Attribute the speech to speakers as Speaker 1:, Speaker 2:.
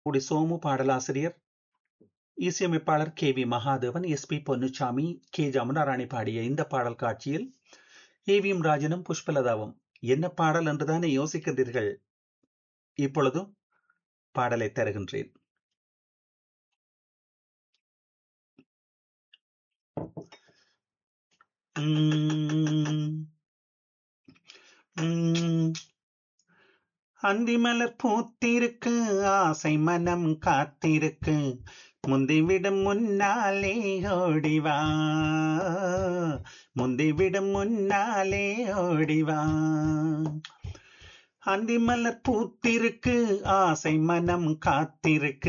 Speaker 1: குடி சோமு பாடலாசிரியர் இசையமைப்பாளர் K V Mahadevan S P Ponnuchami K Jamunarani பாடிய இந்த பாடல் காட்சியில் ஏவிஎம் ராஜனும் புஷ்பலதாவும் என்ன பாடல் என்றுதானே யோசிக்கின்றீர்கள் இப்பொழுதும் பாடலை தருகின்றேன் உம் உம் அந்திமலர் பூத்திருக்கு ஆசை மனம் காத்திருக்கு முந்திவிடும் முன்னாலே ஓடிவா முந்திவிடும் முன்னாலே ஓடிவா அந்திமலர் பூத்திருக்கு ஆசை மனம் காத்திருக்கு